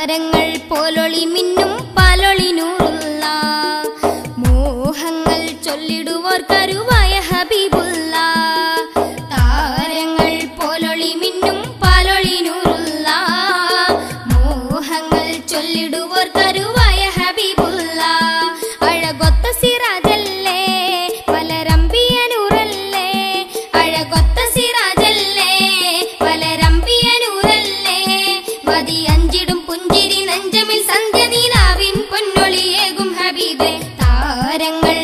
താരങ്ങൾ പോലൊളി മിന്നും പാലൊളി നൂറുള്ള മോഹങ്ങൾ ചൊല്ലിടുവോർ കരുവായ ഹബീബുള്ള താരങ്ങൾ പോലൊളി മിന്നും പാലൊളി നൂറുള്ള മോഹങ്ങൾ ചൊല്ലിടുവോർ കരുവായ ഹബീബുള്ള അഴകൊത്ത സിറാജല്ലേ പലരമ്പിയ നൂറല്ലേ അഴകൊത്ത സിറാജല്ലേ പലരമ്പിയ നൂറല്ലേ മതി അഞ്ചിടും പുഞ്ചിരി നഞ്ചമിൽ സന്ധ്യ നീലാവിൻ പൊന്നൊളിയേകും ഹബീബെ താരങ്ങൾ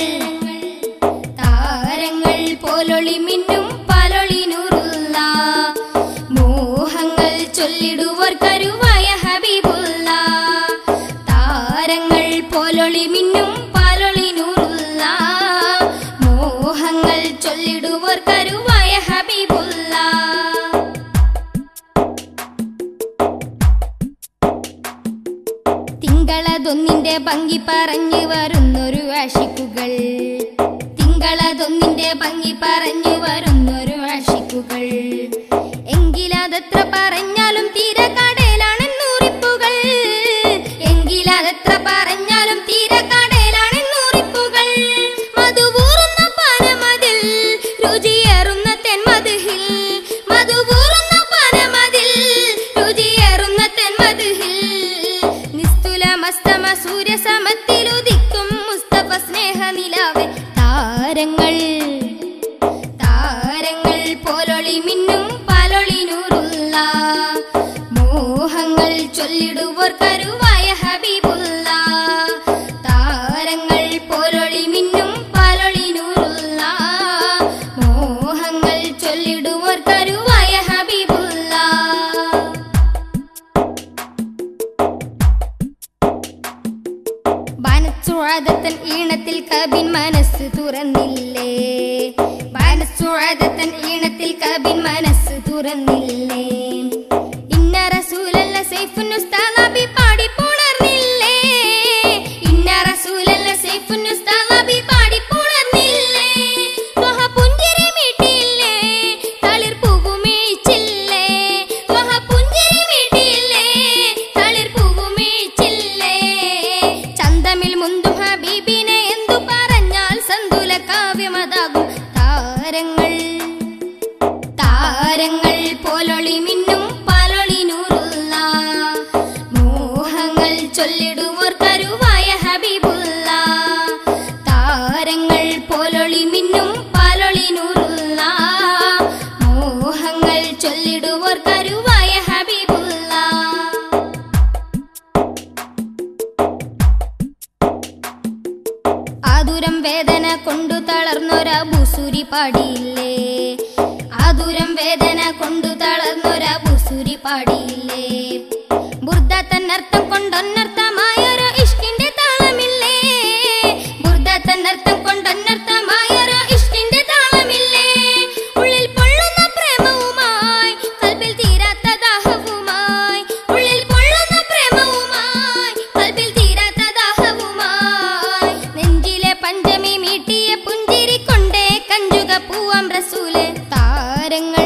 താരങ്ങൾ പോലൊളി മിന്നും പാലൊളി നൂറുള്ള മോഹങ്ങൾ ചൊല്ലിടുവോർ കരുവായ ഹബീബുള്ള താരങ്ങൾ പോലൊളി മിന്നും പാലൊളി നൂറുള്ള മോഹങ്ങൾ ചൊല്ലിടുവോർ കരുവായ ഹബീബുള്ള തിങ്കളതൊന്നിന്റെ ഭംഗി പറഞ്ഞു വരുന്നൊരു ആഷിക്കുകൾ തിങ്കളതൊന്നിന്റെ ഭംഗി പറഞ്ഞു വരുന്നൊരു ആഷിക്കുകൾ എങ്കിലതെത്ര പറഞ്ഞാലും തീരെ കടയിലാണെന്നൂറിപ്പുകൾ എങ്കിലതെത്ര പറഞ്ഞാലും തീരെ കടയിലാണെന്നൂറിപ്പുകൾ മധുപൂറുന്ന പാനമതിൽ രുചിയേറുന്ന തെന്മതിൽ മധുപൂറുന്ന പാനമതിൽ രുചിയേറുന്ന തെന്മതിൽ നിസ്തുല മസ്തമ സൂര്യ സമത്തിലുദിക്കും മുസ്തഫ സ്നേഹ നിലാവെ താരങ്ങൾ താരങ്ങൾ പോലൊളി മിന്നും പാലൊളി നൂറുള്ള മോഹങ്ങൾ ചൊല്ലിടുവോർ കരുവായ ഹബീബുള്ള താരങ്ങൾ പോലൊളി മിന്നും പാലൊളി നൂറുള്ള മോഹങ്ങൾ ചൊല്ലിടുവോർ കരുവായ ഹബീബുള്ള ബാനച്ചുഴതത്തൻ ഈണത്തിൽ കബിൻ മനസ്സ് തുറന്നില്ലേ ബാനച്ചുഴതത്തൻ ഈണത്തിൽ കബിൻ മനസ്സ് തുറന്നില്ലേ ഇന്ന റസൂലല്ല സൈഫുൻ ഉസ്താദാബി പാടി പുണർന്നില്ലേ ഇന്ന റസൂലല്ല സൈഫുൻ ഉസ്താദാബി പാടി പുണർന്നില്ലേ ത്വഹ പുഞ്ചിരി മീട്ടിയില്ലേ തളിർ പൂവുമേച്ചില്ലേ ത്വഹ പുഞ്ചിരി മീട്ടിയില്ലേ തളിർ പൂവുമേച്ചില്ലേ ചന്തമിൽ മുന്തും ഹബീബിനെ എന്തു പറഞ്ഞാൽ സന്തുല കാവ്യമതാകും താരങ്ങൾ താരങ്ങൾ പോലൊളി മിന്നും പാലൊളി നൂറുള്ള മോഹങ്ങൾ ചൊല്ലിടുവോർ കരുവായ ഹബീബുള്ള താരങ്ങൾ പോലൊളി മിന്നും പാലൊളി നൂറുള്ള മോഹങ്ങൾ ചൊല്ലിടുവോർ കരുവായ ഹബീബുള്ള ആതുരം വേദന കൊണ്ടു തളർന്നൊര ബുസുരി പാടിയില്ലേ ആതുരം വേദന കൊണ്ടു തളർന്നൊര ബുസുരി പാടിയില്ലേ ബുർദ തന്നർത്ഥം കൊണ്ടൊന്നർത്ഥമായൊരു ഇഷ്കിന്റെ താളമില്ലേ ബുർദ തന്നർത്ഥം കൊണ്ടൊന്നർത്ഥമായൊരു ഇഷ്കിന്റെ താളമില്ലേ ഉള്ളിൽ പൊള്ളുന്ന പ്രേമവുമായി കൽബിൽ തീരാത്ത ദാഹവുമായി ഉള്ളിൽ പൊള്ളുന്ന പ്രേമവുമായി കൽബിൽ തീരാത്ത ദാഹവുമായി നെഞ്ചിലെ പഞ്ചമി മീട്ടിയ പുഞ്ചിരി കൊണ്ടേ കഞ്ചുക പൂവാം റസൂലെ താരങ്ങൾ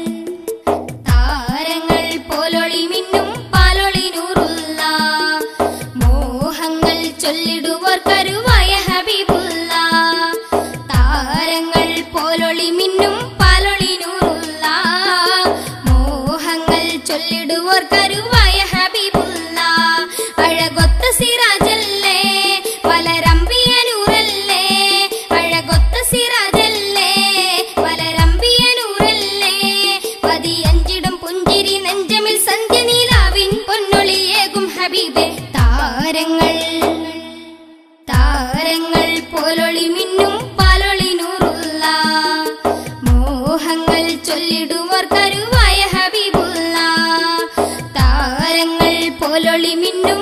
താരങ്ങൾ പോലൊളി മിന്നും പാലൊളി നൂറുള്ള മോഹങ്ങൾ ചൊല്ലിടുവോർ കരുവായ ഹബീബുള്ള താരങ്ങൾ പോലൊളി മിന്നും പാലൊളി നൂറുള്ള മോഹങ്ങൾ ചൊല്ലിടുവോർ കരുവായ ഹബീബുള്ള അഴകൊത്ത സിറാജല്ലേ പലരമ്പിയ നൂറല്ലേ അഴകൊത്ത സിറാജല്ലേ പലരമ്പിയ നൂറല്ലേ പതിയഞ്ചിടും പുഞ്ചിരി നെഞ്ചമിൽ സന്ധ്യ നീലാവിൻ പൊന്നൊളിയേകും ഹബീബെ താരങ്ങൾ താരങ്ങൾ പോലൊളി മിന്നും പാലൊളി നൂറുള്ള മോഹങ്ങൾ ചൊല്ലിടുവോർ കരുവായ ഹബീബുള്ള താരങ്ങൾ പോലൊളി മിന്നും